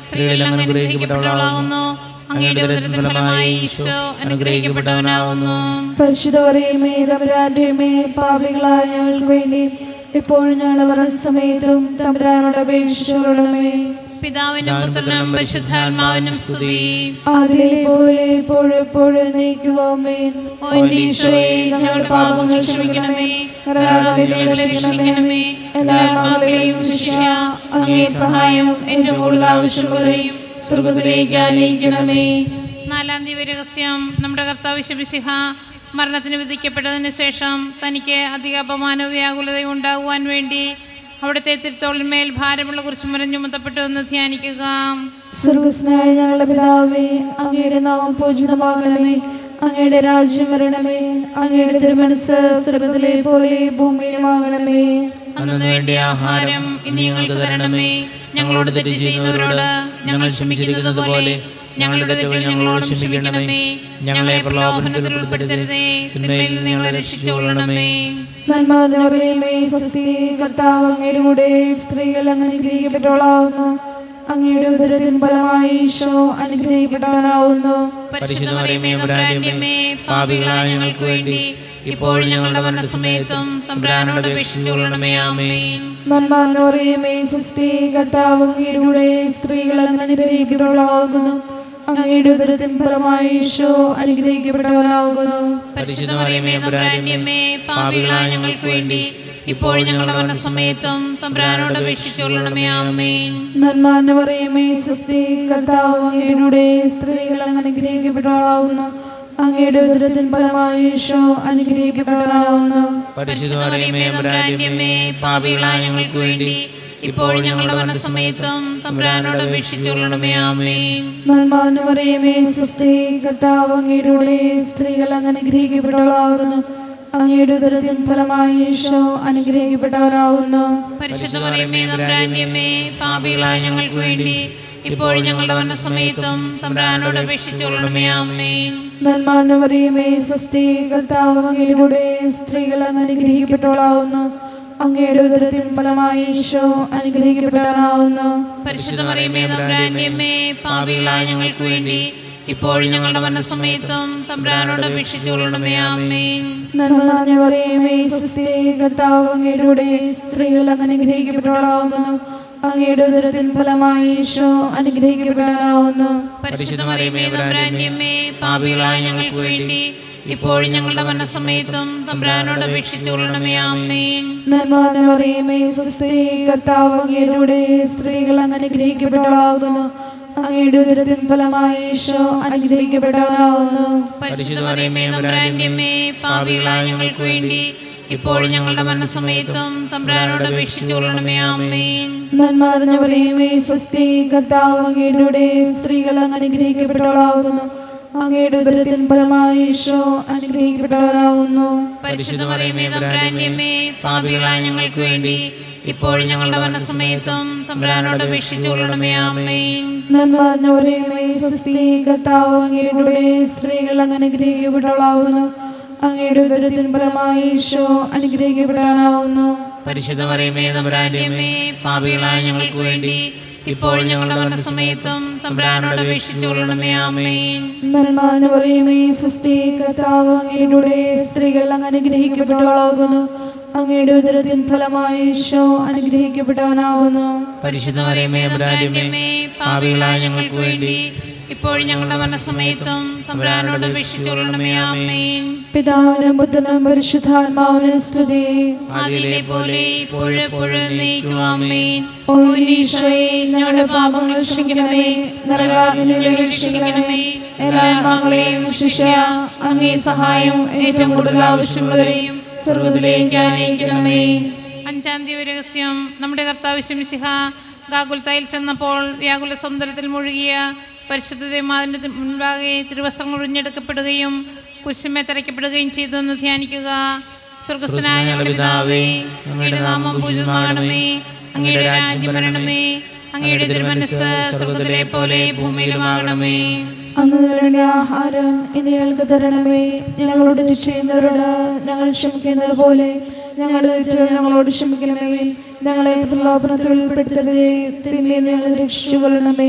സ്ത്രീകളിൽ അങ്ങ് അനുഗ്രഹിക്കപ്പെട്ടവളാകുന്നു അങ്ങയുടെ ഉദരത്തിൻ ഫലമായി ഈശോ അനുഗ്രഹിക്കപ്പെട്ടവനാകുന്നു പരിശുദ്ധ പറയുമേ തമ്പുരാന്റെയുമേ പാപികളായ ഞങ്ങൾക്ക് വേണ്ടി എപ്പോഴും ഞങ്ങൾ അവരുടെ സമയത്തും തമ്പുരാനോട് അപേക്ഷിച്ചുകൊള്ളണമേ പിതാവിനും പുത്രനും പരിശുദ്ധാത്മാവിനും സ്തുതി അതിലെ പോലെ എപ്പോഴും എപ്പോഴും നീക്കുവാമേ ഓ എൻ്റെ ഈശോയെ ഞങ്ങളുടെ പാപങ്ങൾ ക്ഷമിക്കണമേ ഞങ്ങളെ രക്ഷിക്കണമേ എല്ലാ ആത്മാക്കളെയും ശിക്ഷ അങ്ങേ സഹായം ഏറ്റവും കൂടുതൽ ആവശ്യമുള്ളവരെയും സ്വർഗത്തിലേക്ക് ആനയിക്കണമേ നാലാം തീയതി രഹസ്യം നമ്മുടെ കർത്താവ് ശബിസിഹ മരണത്തിന് വിധിക്കപ്പെട്ടതിന് ശേഷം തനിക്ക് അധിക അപമാനവും വ്യാകുലതയും ഉണ്ടാകുവാൻ വേണ്ടി അവിടുത്തെ തിരുത്തോളിന്മേൽ ഭാരമുള്ള കുറിച്ച് മരം ചുമത്തപ്പെട്ടു എന്ന് ധ്യാനിക്കുക സ്വർഗസ്നായ ഞങ്ങളുടെ പിതാവേ അങ്ങയുടെ നാമം പൂജിതമാകണമേ അങ്ങയുടെ രാജ്യം വരണമേ അങ്ങയുടെ തിരുമനസ് സ്വർഗത്തിലെ പോലെ ഭൂമിയിലുമാകണമേ അന്നു വേണ്ട ആഹാരം ഇനി ഞങ്ങൾക്ക് തരണമേ ഞങ്ങളോട് തെറ്റ് ചെയ്യുന്നവരോട് ഞങ്ങൾ ക്ഷമിച്ചിരിക്കുന്നത് പോലെ ഞങ്ങളുടെ തെറ്റുകൾ ഞങ്ങളോട് ക്ഷമിക്കണമേ ഞങ്ങളെ പ്രലോഭനത്തിൽ ഉൾപ്പെടുത്തരുതേ തിന്മയിൽ നിന്ന് ഞങ്ങളെ രക്ഷിച്ചുകൊള്ളണമേ നന്മ നിറവേമേ സ്വസ്തി കർത്താവ് അങ്ങയുടെ കൂടെ സ്ത്രീകൾ അങ്ങ് അനുഗ്രഹിക്കപ്പെട്ടവളാവുന്നു അങ്ങയുടെ ഉദരത്തിൻ ഫലമായി ഈശോ അനുഗ്രഹിക്കപ്പെട്ടവനാവുന്നു പരിശുദ്ധ മറിയമേ തമ്പുരാന്റെയമ്മേ പാപികളായ ഞങ്ങൾക്ക് വേണ്ടി ഇപ്പോൾ ഞങ്ങളുടെ മരണസമയത്തും തമ്പുരാനോട് അപേക്ഷിച്ചുകൊള്ളണമേ ആമേൻ നന്മ നിറവേമേ സ്വസ്തി കർത്താവ് അങ്ങയുടെ കൂടെ സ്ത്രീകൾ അങ്ങ് അനുഗ്രഹിക്കപ്പെട്ടവളാകുന്നു അങ്ങയുടെ ഉദരത്തിൻ ഫലമായി ഈശോ അനുഗ്രഹിക്കപ്പെട്ടവനാകുന്നു പരിശുദ്ധ മറിയമേ തമ്പുരാന്റെയമ്മേ പാപികളായ ഞങ്ങൾക്ക് വേണ്ടി ഇപ്പോൾ ഞങ്ങളുടെ മരണസമയത്തും തമ്പുരാനോട് അപേക്ഷിച്ചുകൊള്ളണമേ ആമേൻ നന്മ നിറവേമേ സ്വസ്തി കർത്താവ് അങ്ങയുടെ കൂടെ സ്ത്രീകൾ അങ്ങ് അനുഗ്രഹിക്കപ്പെട്ടവളാകുന്നു അങ്ങയുടെ ഉദരത്തിൻ ഫലമായി ഈശോ അനുഗ്രഹിക്കപ്പെട്ടവനാകുന്നു പരിശുദ്ധ മറിയമേ തമ്പുരാന്റെയമ്മേ പാപികളായ ഞങ്ങൾക്ക് വേണ്ടി ഇപ്പോൾ ഞങ്ങളുടെ മരണസമയത്തും തമ്പുരാനോട് അപേക്ഷിച്ചുകൊള്ളണമേ ആമേൻ നന്മ നിറവേമേ സ്വസ്തി കർത്താവ് അങ്ങയുടെ കൂടെ സ്ത്രീകൾ അങ്ങ് അനുഗ്രഹിക്കപ്പെട്ടവളാകുന്നു അങ്ങയുടെ ഉദരത്തിൻ ഫലമായി ഈശോ അനുഗ്രഹിക്കപ്പെട്ടവനാകുന്നു പരിശുദ്ധ മറിയമേ തമ്പുരാന്റെയമ്മേ പാപികളായ ഞങ്ങൾക്ക് വേണ്ടി ഇപ്പോൾ ഞങ്ങളുടെ മരണസമയത്തും തമ്പുരാനോട് അപേക്ഷിച്ചുകൊള്ളണമേ ആമേൻ നന്മ നിറവേമേ സ്വസ്തി കർത്താവ് അങ്ങയുടെ കൂടെ സ്ത്രീകൾ അങ്ങ് അനുഗ്രഹിക്കപ്പെട്ടവളാകുന്നു അങ്ങയുടെ ഉദരത്തിൻ ഫലമായി ഈശോ അനുഗ്രഹിക്കപ്പെട്ടവനാകുന്നു പരിശുദ്ധ മറിയമേ തമ്പുരാന്റെയമ്മേ പാപികളായ ഞങ്ങൾക്ക് വേണ്ടി ഇപ്പോൾ ഞങ്ങളുടെ മരണസമയത്തും തമ്പുരാനോട് അപേക്ഷിച്ചുകൊള്ളണമേ ആമേൻ നന്മ നിറഞ്ഞ പറയുമേ സ്വസ്തി കർത്താവ് അങ്ങയുടെ കൂടെ സ്ത്രീകൾ അങ്ങ് അനുഗ്രഹിക്കപ്പെട്ടവളാകുന്നു അങ്ങയുടെ ഉദരത്തിൻ ഫലമായി ഈശോ അനുഗ്രഹിക്കപ്പെട്ടവനാകുന്നു പരിശുദ്ധ മറിയമേ തമ്പുരാന്റെയമ്മേ പാപികളായ ഞങ്ങൾക്ക് വേണ്ടി ഇപ്പോൾ ഞങ്ങളുടെ മരണസമയത്തും തമ്പുരാനോട് അപേക്ഷിച്ചുകൊള്ളണമേ ആമേൻ നന്മ നിറഞ്ഞ പറയുമേ സ്വസ്തി കർത്താവ് അങ്ങയുടെ കൂടെ സ്ത്രീകൾ അങ്ങ് അനുഗ്രഹിക്കപ്പെട്ടവളാകുന്നു അങ്ങയുടെ ഉദരത്തിൻ ഫലമായി ഈശോ അനുഗ്രഹിക്കപ്പെട്ടവനാകുന്നു പരിശുദ്ധ മറിയമേ തമ്പുരാന്റെയമ്മേ പാപികളായ ഞങ്ങൾക്ക് വേണ്ടി ഇപ്പോൾ ഞങ്ങളുടെ മരണസമയത്തും തമ്പുരാനോട് അപേക്ഷിച്ചുകൊള്ളണമേ ആമേൻ നന്മ നിറഞ്ഞ പറയുമേ സ്വസ്തി കർത്താവ് അങ്ങയുടെ കൂടെ സ്ത്രീകൾ അങ്ങ് അനുഗ്രഹിക്കപ്പെട്ടവളാകുന്നു അങ്ങയുടെ ഉദരത്തിൻ ഫലമായി ഈശോ അനുഗ്രഹിക്കപ്പെട്ടവനാകുന്നു പരിശുദ്ധ മറിയമേ തമ്പുരാന്റെയമ്മേ പാപികളായ ഞങ്ങൾക്ക് വേണ്ടി ഇപ്പോൾ ഞങ്ങളുടെ മരണസമയത്തും തമ്പുരാനോട് അപേക്ഷിച്ചുകൊള്ളണമേ ആമേൻ നന്മ നിറഞ്ഞ പറയുമേ സ്വസ്തി കർത്താവ് അങ്ങയുടെ കൂടെ സ്ത്രീകൾ അങ്ങ് അനുഗ്രഹിക്കപ്പെട്ടവളാകുന്നു അങ്ങയുടെ ഉദരത്തിൻ ഫലമായി ഈശോ അനുഗ്രഹിക്കപ്പെടാനാവുന്നു പരിശുദ്ധ മറിയമേ തമ്പുരാന്റെയമ്മേ പാപികളായ ഞങ്ങൾക്ക് വേണ്ടി ഇപ്പോൾ ഞങ്ങളുടെ മരണസമയത്തും തമ്പുരാനോട് അപേക്ഷിച്ചുകൊള്ളണമേ ആമേൻ നന്മ നിറഞ്ഞ പറയുമേ സ്വസ്തി കർത്താവ് അങ്ങയുടെ കൂടെ സ്ത്രീകൾ അങ്ങ് അനുഗ്രഹിക്കപ്പെട്ടവളാകുന്നു അങ്ങയുടെ ഉദരത്തിൻ ഫലമായി ഈശോ അനുഗ്രഹിക്കപ്പെട്ടവനാകുന്നു പരിശുദ്ധ മറിയമേ തമ്പുരാന്റെയമ്മേ പാപികളായ ഞങ്ങൾക്ക് വേണ്ടി ഇപ്പോൾ ഞങ്ങളുടെ മരണസമയത്തും തമ്പുരാനോട് അപേക്ഷിച്ചുകൊള്ളണമേ ആമേൻ പിതാവിനും പുത്രനും പരിശുദ്ധാത്മാവിനും സ്തുതി അതിലെ പോലെ ഇപ്പോഴെപ്പോഴും നീക്കുവാമേൻ ഓ ഈശോയെ ഞങ്ങളുടെ പാപങ്ങൾ ക്ഷമിക്കണമേ നരകാഗ്നിയിൽ രക്ഷിക്കണമേ എല്ലാ ആത്മാക്കളെയും ശിക്ഷ അങ്ങേ സഹായം ഏറ്റവും കൂടുതൽ ആവശ്യമുള്ളവരെയും സ്വർഗത്തിലേക്ക് ആനയിക്കണമേ അഞ്ചാം തീയതി രഹസ്യം നമ്മുടെ കർത്താവ് ശംസിഹ ഗാകുൽത്തായിൽ ചെന്നപ്പോൾ വ്യാകുല സമുദ്രത്തിൽ മുഴുകിയ പരിശുദ്ധ ദേമാതിൻ്റെ മുൻപാകെ തിരുവസ്ത്രങ്ങൾ ഉറിഞ്ഞെടുക്കപ്പെടുകയും കുരിശുമേ തറയ്ക്കപ്പെടുകയും ചെയ്തു എന്ന് ധ്യാനിക്കുക സ്വർഗസ്ഥനായ ഞങ്ങളുടെ പിതാവേ അങ്ങയുടെ നാമം പൂജിതമാകണമേ അങ്ങയുടെ രാജ്യം വരണമേ അങ്ങയുടെ തിരുമനസ് സ്വർഗത്തിലെ പോലെ ഭൂമിയിലുമാകണമേ അന്ന് വേണ്ട ആഹാരം ഇനി ഞങ്ങൾക്ക് തരണമേ ഞങ്ങളോട് തെറ്റ് ചെയ്യുന്നവരോട് ഞങ്ങൾ ക്ഷമിക്കുന്നത് പോലെ ഞങ്ങളുടെ തെറ്റുകൾ ഞങ്ങളോട് ക്ഷമിക്കണമേ ഞങ്ങളെ പ്രലോഭനത്തിൽ ഉൾപ്പെടുത്തരുതേ തിന്മയെ ഞങ്ങൾ രക്ഷിച്ചു കൊള്ളണമേ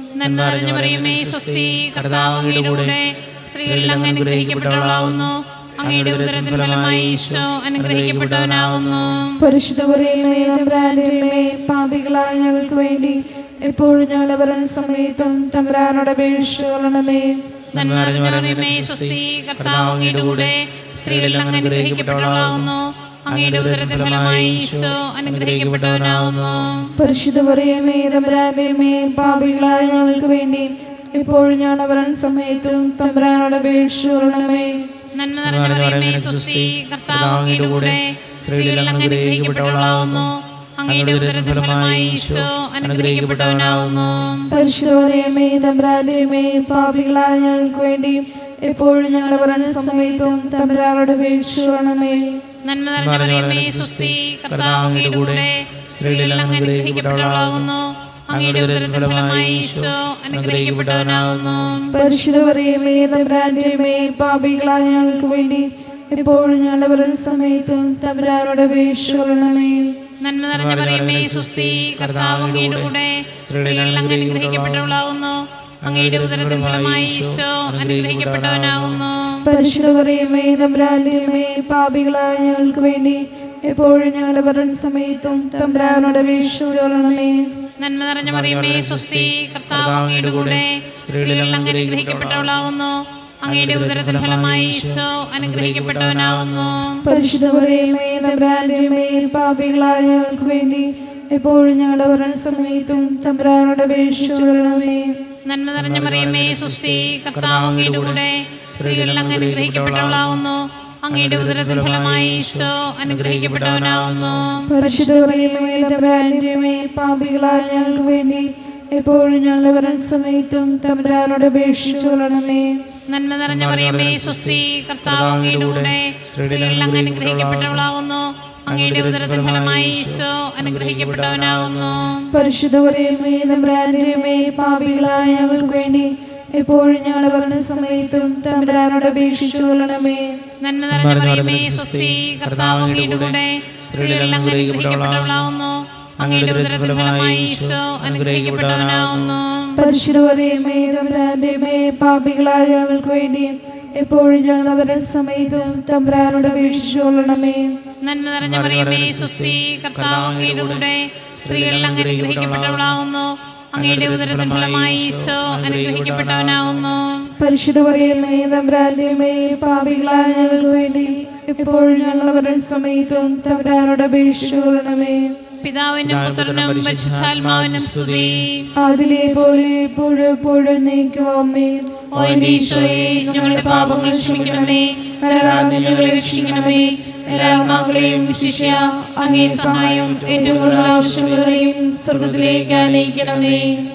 നന്മ നിറഞ്ഞ മറിയമേ സ്വസ്തി കർത്താവ് അങ്ങയുടെ കൂടെ സ്ത്രീകളിൽ അങ്ങ് അനുഗ്രഹിക്കപ്പെട്ടവളാവുന്നു അങ്ങയുടെ ഉദരത്തിൻ ഫലമായി ഈശോ അനുഗ്രഹിക്കപ്പെട്ടവനാകുന്നു പരിശുദ്ധ പറയുമേ തമ്പുരാന്റെമേ പാപികളായ ഞങ്ങൾക്ക് വേണ്ടി എപ്പോഴും ഞങ്ങളുടെ ഭരണ സമയത്തും തമ്പുരാനോട് അപേക്ഷിക്കണമേ നന്മ നിറഞ്ഞ മറിയമേ സ്വസ്തി കർത്താവ് അങ്ങയുടെ കൂടെ സ്ത്രീകളിൽ അങ്ങ് അനുഗ്രഹിക്കപ്പെട്ടവളാകുന്നു അങ്ങയുടെ ഉദരത്തിൻ ഫലമായി ഈശോ അനുഗ്രഹിക്കപ്പെട്ടവനാകുന്നു പരിശുദ്ധ പറയുമേ തമ്പുരാന്റെമേ പാപികളായ ഞങ്ങൾക്ക് വേണ്ടി എപ്പോഴും ഞങ്ങളുടെ ഭരണ സമയത്തും തമ്പുരാനോട് അപേക്ഷിക്കണമേ നന്മ നിറഞ്ഞ മറിയമേ സ്വസ്തി കർത്താവ് അങ്ങയുടെ കൂടെ സ്ത്രീകളിൽ അങ്ങ് അനുഗ്രഹിക്കപ്പെട്ടവളാകുന്നു അങ്ങയുടെ ഉദരത്തിൻ ഫലമായി ഈശോ അനുഗ്രഹിക്കപ്പെട്ടവനാകുന്നു പരിശുദ്ധ പറയുമേ തമ്പുരാന്റെമേ പാപികളായ ഞങ്ങൾക്ക് വേണ്ടി എപ്പോഴും ഞങ്ങളുടെ ഭരണ സമയത്തും തമ്പുരാനോട് അപേക്ഷിക്കണമേ നന്മ നിറഞ്ഞ മറിയമേ സ്വസ്തി കർത്താവ് അങ്ങയുടെ കൂടെ സ്ത്രീകളിൽ അങ്ങ് അനുഗ്രഹിക്കപ്പെട്ടവളാകുന്നു അങ്ങയുടെ ഉദരത്തിൻ ഫലമായി ഈശോ അനുഗ്രഹിക്കപ്പെട്ടവനാകുന്നു പരിശുദ്ധ പറയുമേ തമ്പുരാന്റെമേ പാപികളായ ഞങ്ങൾക്ക് വേണ്ടി എപ്പോഴും ഞങ്ങളുടെ ഭരണ സമയത്തും തമ്പുരാനോട് അപേക്ഷിക്കണമേ നന്മ നിറഞ്ഞ മറിയമേ സ്വസ്തി കർത്താവ് അങ്ങയുടെ കൂടെ സ്ത്രീകളിൽ അങ്ങ് അനുഗ്രഹിക്കപ്പെട്ടവളാകുന്നു അങ്ങയുടെ ഉദരത്തിൻ ഫലമായി ഈശോ അനുഗ്രഹിക്കപ്പെട്ടവനാകുന്നു പരിശുദ്ധ പറയുമേ തമ്പുരാന്റെമേ പാപികളായ ഞങ്ങൾക്ക് വേണ്ടി എപ്പോഴും ഞങ്ങളുടെ ഭരണ സമയത്തും തമ്പുരാനോട് അപേക്ഷിക്കണമേ നന്മ നിറഞ്ഞ മറിയമേ സ്വസ്തി കർത്താവ് അങ്ങയുടെ കൂടെ സ്ത്രീകളിൽ അങ്ങ് അനുഗ്രഹിക്കപ്പെട്ടവളാകുന്നു അങ്ങയുടെ ഉദരത്തിൻ ഫലമായി ഈശോ അനുഗ്രഹിക്കപ്പെട്ടവനാകുന്നു പരിശുദ്ധ പറയുമേ തമ്പുരാന്റെമേ പാപികളായ ഞങ്ങൾക്ക് വേണ്ടി എപ്പോഴും ഞങ്ങളുടെ ഭരണ സമയത്തും തമ്പുരാനോട് അപേക്ഷിക്കണമേ നന്മ നിറഞ്ഞ മറിയമേ സ്വസ്തി കർത്താവ് അങ്ങയുടെ കൂടെ സ്ത്രീകളിൽ അങ്ങ് അനുഗ്രഹിക്കപ്പെട്ടവളാകുന്നു അങ്ങയുടെ ഉദരത്തിൻ ഫലമായി ഈശോ അനുഗ്രഹിക്കപ്പെട്ടവനാകുന്നു പരിശുദ്ധ പറയുമേ തമ്പുരാന്റെമേ പാപികളായ ഞങ്ങൾക്ക് വേണ്ടി എപ്പോഴും ഞങ്ങളുടെ ഭരണ സമയത്തും തമ്പുരാനോട് അപേക്ഷിച്ചുകൊള്ളണമേ നന്മ നിറഞ്ഞ മറിയമേ സ്വസ്തി കർത്താവ് അങ്ങയുടെ കൂടെ സ്ത്രീകളിൽ അങ്ങ് അനുഗ്രഹിക്കപ്പെട്ടവളാകുന്നു അങ്ങയുടെ ഉദരത്തിൻ ഫലമായി ഈശോ അനുഗ്രഹിക്കപ്പെട്ടവനാകുന്നു പരിശുദ്ധ പറയുമേ തമ്പുരാന്റെമേ പാപികളായ ഞങ്ങൾക്ക് വേണ്ടി എപ്പോഴും ഞങ്ങളുടെ ഭരണ സമയത്തും തമ്പുരാനോട് അപേക്ഷിച്ചുകൊള്ളണമേ നന്മ നിറഞ്ഞ മറിയമേ സ്വസ്തി കർത്താവ് അങ്ങയുടെ കൂടെ സ്ത്രീകളിൽ അങ്ങ് അനുഗ്രഹിക്കപ്പെട്ടവളാകുന്നു അങ്ങയുടെ ഉദരത്തിൻ ഫലമായി ഈശോ അനുഗ്രഹിക്കപ്പെട്ടവനാകുന്നു പരിശുദ്ധ പറയുമേ തമ്പുരാന്റെമേ പാപികളായ ഞങ്ങൾക്ക് വേണ്ടി എപ്പോഴും ഞങ്ങളുടെ ഭരണ സമയത്തും തമ്പുരാനോട് അപേക്ഷിച്ചുകൊള്ളണമേ നന്മ നിറഞ്ഞ മറിയമേ സ്വസ്തി കർത്താവ് അങ്ങയുടെ കൂടെ സ്ത്രീകളിൽ അങ്ങ് അനുഗ്രഹിക്കപ്പെട്ടവളാകുന്നു അങ്ങയുടെ ഉദരത്തിൻ ഫലമായി ഈശോ അനുഗ്രഹിക്കപ്പെട്ടവനാകുന്നു പരിശുദ്ധ പറയുമേ തമ്പുരാന്റെമേ പാപികളായ ഞങ്ങൾക്ക് വേണ്ടി എപ്പോഴും ഞങ്ങളുടെ ഭരണ സമയത്തും തമ്പുരാനോട് അപേക്ഷിച്ചുകൊള്ളണമേ പിതാവിനും പുത്രനും പരിശുദ്ധാത്മാവിനും സ്തുതി അതിലെ പോലെ എപ്പോഴും എപ്പോഴും നീക്കുവാമേ ഓ എന്റെ ഈശോയെ ഞങ്ങളുടെ പാപങ്ങൾ ക്ഷമിക്കണമേ നരകാതെ ഞങ്ങളെ രക്ഷിക്കണമേ എല്ലാ ആത്മാക്കളെയും വിശിഷ്യ അങ്ങേ സഹായം ഏറ്റവും കൂടുതൽ ആവശ്യമുള്ളവരെയും സ്വർഗത്തിലേക്ക് ആനയിക്കണമേ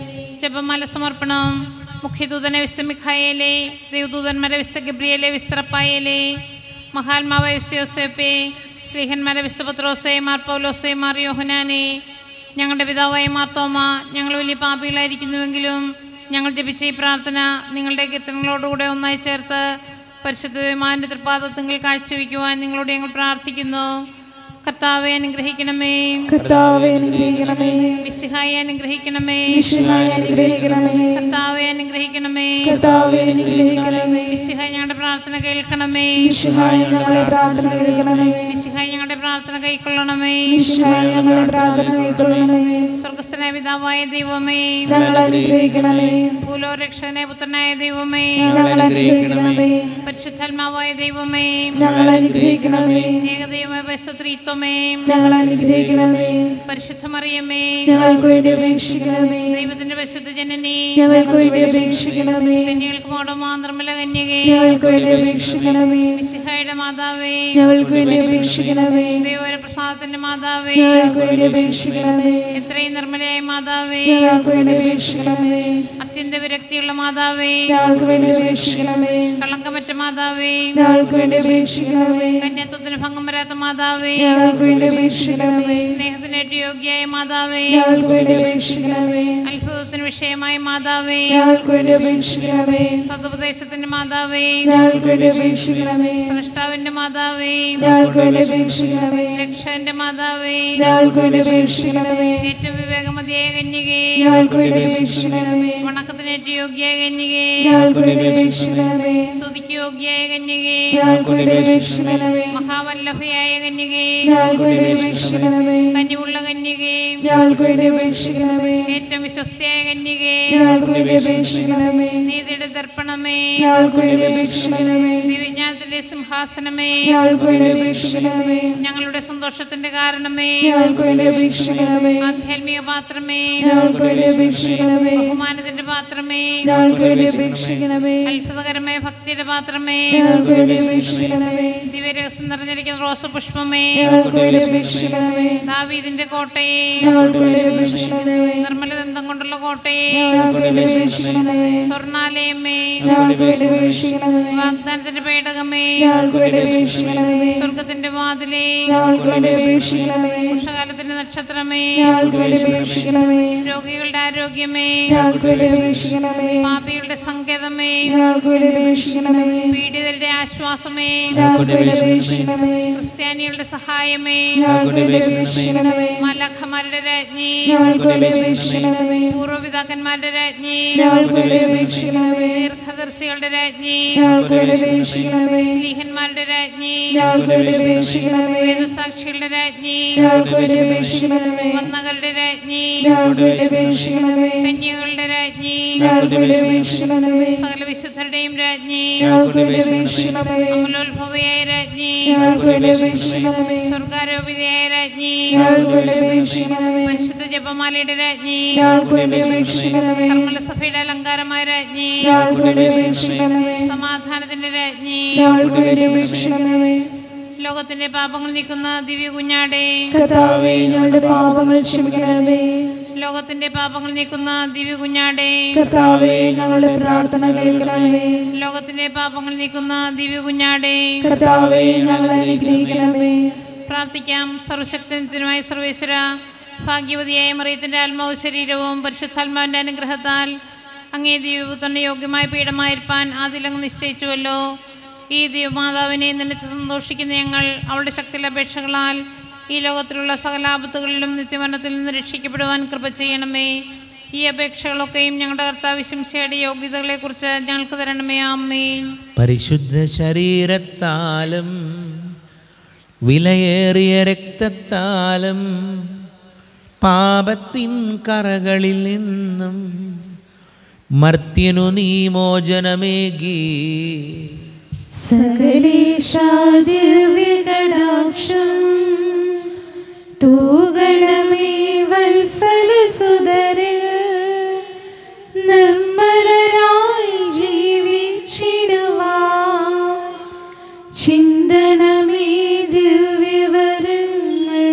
ജപമാല സമർപ്പണം മുഖ്യദൂതനെ വിസ്ത മിഖായേലെ ദേവദൂതന്മാരെ വിസ്ത ഗബ്രിയേലെ വിസ്തറപ്പായേലെ മഹാത്മാവായ വിസ്യോസേപ്പെ സ്ലീഹന്മാരെ വിസ്ത പത്രോസെ മാർ പൗലോസെ മാർ യോഹനാനെ ഞങ്ങളുടെ പിതാവായ മാർത്തോമ ഞങ്ങൾ വലിയ പാപികളായിരിക്കുന്നുവെങ്കിലും ഞങ്ങൾ ജപിച്ച ഈ പ്രാർത്ഥന നിങ്ങളുടെ കീർത്തനങ്ങളോടുകൂടെ ഒന്നായി ചേർത്ത് പരിശുദ്ധ വിമാൻ്റെ തൃപ്പാദത്തെങ്കിൽ കാഴ്ചവെക്കുവാൻ നിങ്ങളോട് ഞങ്ങൾ പ്രാർത്ഥിക്കുന്നു കർത്താവെ അനുഗ്രഹിക്കണമേ കർത്താവെ അനുഗ്രഹിക്കണമേ വിശിഹായി അനുഗ്രഹിക്കണമേ വിശുദ്ധായി അനുഗ്രഹിക്കണമേ കർത്താവെ അനുഗ്രഹിക്കണമേ കർത്താവെ അനുഗ്രഹിക്കണമേ വിശിഹായി ഞങ്ങളുടെ പ്രാർത്ഥന കേൾക്കണമേ വിശുദ്ധായി ഞങ്ങളെ പ്രാർത്ഥന കേൾക്കണമേ വിശിഹായി ഞങ്ങളുടെ പ്രാർത്ഥന കൈക്കൊള്ളണമേ വിശുദ്ധായി ഞങ്ങളെ പ്രാർത്ഥന കൈക്കൊള്ളണമേ സ്വർഗസ്ഥനായ പിതാവായ ദൈവമേ ഞങ്ങൾ അനുഗ്രഹിക്കണമേ ഭൂലോരക്ഷകനായ പുത്രനായ ദൈവമേ ഞങ്ങൾ അനുഗ്രഹിക്കണമേ പരിശുദ്ധാത്മാവായ ദൈവമേ ഞങ്ങൾ അനുഗ്രഹിക്കണമേ ഏകദൈവമായ പരിശുദ്ധീത്വമേ ഞങ്ങൾ അനുഗ്രഹിക്കണമേ പരിശുദ്ധമറിയമേ ഞങ്ങൾക്ക് വേണ്ടി അപേക്ഷിക്കണമേ ദൈവത്തിന്റെ പരിശുദ്ധ ജനനി ഞങ്ങൾക്ക് വേണ്ടി അപേക്ഷിക്കണമേ കന്യകൾക്ക് മോടമാ നിർമ്മല കന്യകേ ഞങ്ങൾക്ക് വേണ്ടി അപേക്ഷിക്കണമേ മിശിഹായുടെ മാതാവേ ഞങ്ങൾക്ക് വേണ്ടി അപേക്ഷിക്കണമേ ദൈവര പ്രസാദത്തിന്റെ മാതാവേ ഞങ്ങൾക്ക് വേണ്ടി അപേക്ഷിക്കണമേ എത്രയും നിർമ്മലയായ മാതാവേ ഞങ്ങൾക്ക് വേണ്ടി അപേക്ഷിക്കണമേ അത്യന്ത വിരക്തിയുള്ള മാതാവേ ഞങ്ങൾക്ക് വേണ്ടി അപേക്ഷിക്കണമേ കളങ്കമറ്റ മാതാവേ ഞങ്ങൾക്ക് വേണ്ടി അപേക്ഷിക്കണമേ കന്യാത്വത്തിന് ഭംഗം വരാത്ത മാതാവേ ഞങ്ങൾക്ക് ഞങ്ങൾക്ക് വേണ്ടി അപേക്ഷിക്കണമേ സ്നേഹത്തിനേറ്റ യോഗ്യയായ മാതാവേ ഞങ്ങൾക്ക് വേണ്ടി അപേക്ഷിക്കണമേ അത്ഭുതത്തിന് വിഷയമായ മാതാവേ ഞങ്ങൾക്ക് വേണ്ടി അപേക്ഷിക്കണമേ സതുപദേശത്തിന്റെ മാതാവേ ഞങ്ങൾക്ക് വേണ്ടി അപേക്ഷിക്കണമേ സൃഷ്ടാവിന്റെ മാതാവേ ഞങ്ങൾക്ക് വേണ്ടി അപേക്ഷിക്കണമേ രക്ഷന്റെ മാതാവേ ഞങ്ങൾക്ക് വേണ്ടി അപേക്ഷിക്കണമേ ഏറ്റവും വിവേകമതിയായ കന്യകേ ഞങ്ങൾക്ക് വേണ്ടി അപേക്ഷിക്കണമേ വണക്കത്തിനേറ്റ യോഗ്യയായ കന്യകേ ഞങ്ങൾക്ക് വേണ്ടി അപേക്ഷിക്കണമേ സ്തുതിക്ക് യോഗ്യയായ കന്യകേ ഞങ്ങൾക്ക് വേണ്ടി അപേക്ഷിക്കണമേ മഹാവല്ലഭയായ കന്യകേ ഞങ്ങൾക്ക് വേണ്ടി അപേക്ഷിക്കണമേ കന്നിവുള്ള കന്യകേ ഞങ്ങൾക്ക് വേണ്ടി അപേക്ഷിക്കണമേ ഏറ്റവും വിശ്വസ്തയായ കന്യകേ ഞങ്ങൾക്ക് വേണ്ടി അപേക്ഷിക്കണമേ നീതിയുടെ ദർപ്പണമേ ഞങ്ങൾക്ക് വേണ്ടി അപേക്ഷിക്കണമേ ദിവ്യജ്ഞാനത്തിന്റെ സിംഹാസനമേ ഞങ്ങൾക്ക് വേണ്ടി അപേക്ഷിക്കണമേ ഞങ്ങളുടെ സന്തോഷത്തിന്റെ കാരണമേ ഞങ്ങൾക്ക് വേണ്ടി അപേക്ഷിക്കണമേ ആധ്യാത്മിക പാത്രമേ ഞങ്ങൾക്ക് വേണ്ടി അപേക്ഷിക്കണമേ ബഹുമാനത്തിന്റെ പാത്രമേ ഞങ്ങൾക്ക് വേണ്ടി അപേക്ഷിക്കണമേ അത്ഭുതകരമായ ഭക്തിയുടെ പാത്രമേ ഞങ്ങൾക്ക് വേണ്ടി അപേക്ഷിക്കണമേ ദിവ്യരഹസ്യം നിറഞ്ഞിരിക്കുന്ന റോസപുഷ്പമേ ഞങ്ങൾക്ക് വേണ്ടി അപേക്ഷിക്കണമേ ദാവീദിന്റെ കോട്ടയെ ഞങ്ങൾക്ക് വേണ്ടി അപേക്ഷിക്കണമേ നിർമ്മലദന്തം കൊണ്ടുള്ള കോട്ടയെ ഞങ്ങൾക്ക് വേണ്ടി അപേക്ഷിക്കണമേ സ്വർണാലയമേ ഞങ്ങൾക്ക് വേണ്ടി അപേക്ഷിക്കണമേ വാഗ്ദാനത്തിന്റെ പേടകമേ ഞങ്ങൾക്ക് വേണ്ടി അപേക്ഷിക്കണമേ സ്വർഗത്തിന്റെ വാതിലേ ഞങ്ങൾക്ക് വേണ്ടി അപേക്ഷിക്കണമേ വർഷകാലത്തിന്റെ നക്ഷത്രമേ ഞങ്ങൾക്ക് വേണ്ടി അപേക്ഷിക്കണമേ രോഗികളുടെ ആരോഗ്യമേ ഞങ്ങൾക്ക് വേണ്ടി അപേക്ഷിക്കണമേ പാപികളുടെ സങ്കേതമേ ഞങ്ങൾക്ക് വേണ്ടി അപേക്ഷിക്കണമേ പീഡിതരുടെ ആശ്വാസമേ ഞങ്ങൾക്ക് വേണ്ടി അപേക്ഷിക്കണമേ ക്രിസ്ത്യാനികളുടെ സഹായമേ ഞങ്ങൾക്ക് വേണ്ടി അപേക്ഷിക്കണമേ മലഖമാരുടെ രാജ്ഞി ഞങ്ങൾക്ക് വേണ്ടി അപേക്ഷിക്കണമേ പൂർവ്വപിതാക്കന്മാരുടെ രാജ്ഞി ഞങ്ങൾക്ക് വേണ്ടി അപേക്ഷിക്കണമേ ദീർഘദർശികളുടെ രാജ്ഞി ഞങ്ങൾക്ക് വേണ്ടി അപേക്ഷിക്കണമേ സ്ലീഹന്മാരുടെ രാജ്ഞി ഞങ്ങൾക്ക് വേണ്ടി അപേക്ഷിക്കണമേ വേദസാക്ഷികളുടെ രാജ്ഞി ഞങ്ങൾക്ക് വേണ്ടി അപേക്ഷിക്കണമേ വന്നകളുടെ രാജ്ഞി ഞങ്ങൾക്ക് വേണ്ടി അപേക്ഷിക്കണമേ കന്യകളുടെ രാജ്ഞി ഞങ്ങൾക്ക് വേണ്ടി അപേക്ഷിക്കണമേ സകല വിശുദ്ധരുടെയും രാജ്ഞി ഞങ്ങൾക്ക് വേണ്ടി അപേക്ഷിക്കണമേ അമലോത്ഭവയായ രാജ്ഞി ഞങ്ങൾക്ക് വേണ്ടി അപേക്ഷിക്കണമേ സ്വർഗാരോപിതയായ രാജ്ഞി ഞങ്ങൾക്ക് വേണ്ടി അപേക്ഷിക്കണമേ പരിശുദ്ധ ജപമാലയുടെ രാജ്ഞി ഞങ്ങൾക്ക് വേണ്ടി അപേക്ഷിക്കണമേ കർമ്മല സഭയുടെ അലങ്കാരമായ രാജ്ഞി ഞങ്ങൾക്ക് വേണ്ടി അപേക്ഷിക്കണമേ സമാധാനത്തിന്റെ രാജ്ഞി ഞങ്ങൾക്ക് വേണ്ടി അപേക്ഷിക്കണമേ ലോകത്തിന്റെ പാപങ്ങൾ നീക്കുന്ന ദിവ്യ കുഞ്ഞാടെ കർത്താവേ ഞങ്ങളുടെ പാപങ്ങൾ ക്ഷമിക്കണമേ ലോകത്തിന്റെ പാപങ്ങൾ നീക്കുന്ന ദിവ്യ കുഞ്ഞാടെ കർത്താവേ ഞങ്ങളുടെ പ്രാർത്ഥന കേൾക്കണമേ ലോകത്തിന്റെ പാപങ്ങൾ നീക്കുന്ന ദിവ്യ കുഞ്ഞാടെ കർത്താവേ ഞങ്ങളെ അനുഗ്രഹിക്കണമേ പ്രാർത്ഥിക്കാം സർവശക്തനുമായ സർവേശ്വര ഭാഗ്യവതിയായ മറിയത്തിന്റെ ആത്മാവ് ശരീരവും പരിശുദ്ധാത്മാവിന്റെ അനുഗ്രഹത്താൽ അങ്ങേ ദിവ്യപുത്രന് യോഗ്യമായ പീഠമായിരിക്കാൻ ആദിലങ്ങ് നിശ്ചയിച്ചുവല്ലോ ഈ ദിവ്യമാതാവിനെ നനച്ച് സന്തോഷിക്കുന്ന ഞങ്ങൾ അവളുടെ ശക്തിയിലെ അപേക്ഷകളാൽ ഈ ലോകത്തിലുള്ള സകല ആപത്തുകളിലും നിത്യമരണത്തിൽ നിന്ന് രക്ഷിക്കപ്പെടുവാൻ കൃപ ചെയ്യണമേ ഈ അപേക്ഷകളൊക്കെയും ഞങ്ങളുടെ കർത്താവ് ശംശയുടെ യോഗ്യതകളെക്കുറിച്ച് ഞങ്ങൾക്ക് തരണമേ അമ്മേ പരിശുദ്ധ ശരീരത്താലും വിലയേറിയ രക്തത്താലും പാപത്തിൻ കറകളിൽ നിന്നും മർത്യനു നീ മോചനമേകി സകലേശാദിവ്യകടാക്ഷം തൂകണമേ വത്സല സുതരിൽ നിർമ്മലരായി ജീവിച്ചിടുവാ ചിന്തണമേ ദിവ്യവരങ്ങൾ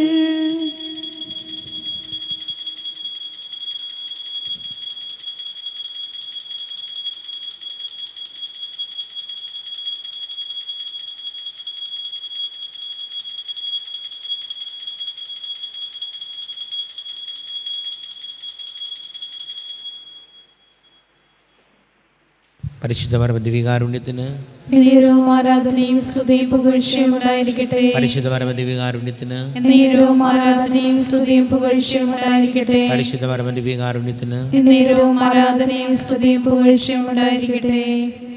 പരിശുദ്ധ പരമദിവികാരുണ്യത്തിന് എന്നേരവും ആരാധനയും സ്തുതിയും പുകഴ്ചയും ഉണ്ടായിരിക്കട്ടെ പരിശുദ്ധ പരമദിവികാരുണ്യത്തിന് എന്നേരവും ആരാധനയും സ്തുതിയും പുകഴ്ചയും ഉണ്ടായിരിക്കട്ടെ പരിശുദ്ധ പരമദിവികാരുണ്യത്തിന് എന്നേരവും ആരാധനയും സ്തുതിയും പുകഴ്ചയും ഉണ്ടായിരിക്കട്ടെ